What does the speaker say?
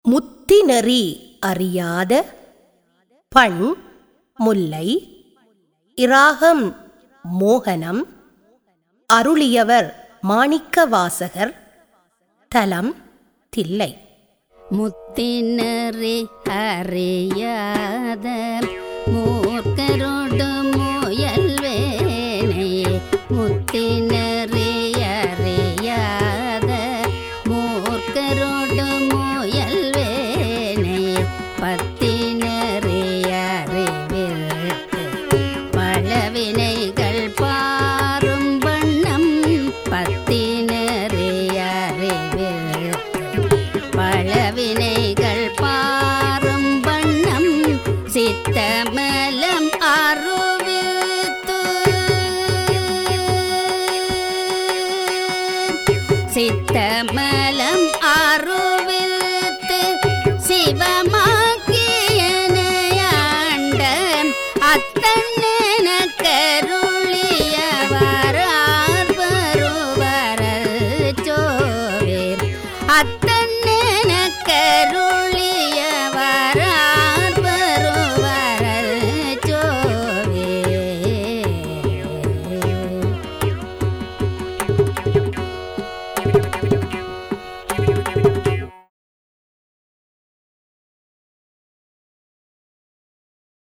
முத்திநெறி அறியாத பண் முல்லை இராகம் மோகனம் அருளியவர் மாணிக்கவாசகர் தலம் தில்லை முத்தினறி அறியாத மூர்க்கரோடு முயல்வேனை முத்தினறி அறியாத மூர்க்கரோடு முயல்வேனை பத்தினறி அறிவிற்கு பழவினைகள் பாரும் வண்ணம் பத்தினறி அறிவிற்கு பழவினைகள் பாரும் வண்ணம் சித்தமலம் அருவித்து சித்தமலம் அருவித்து சிவம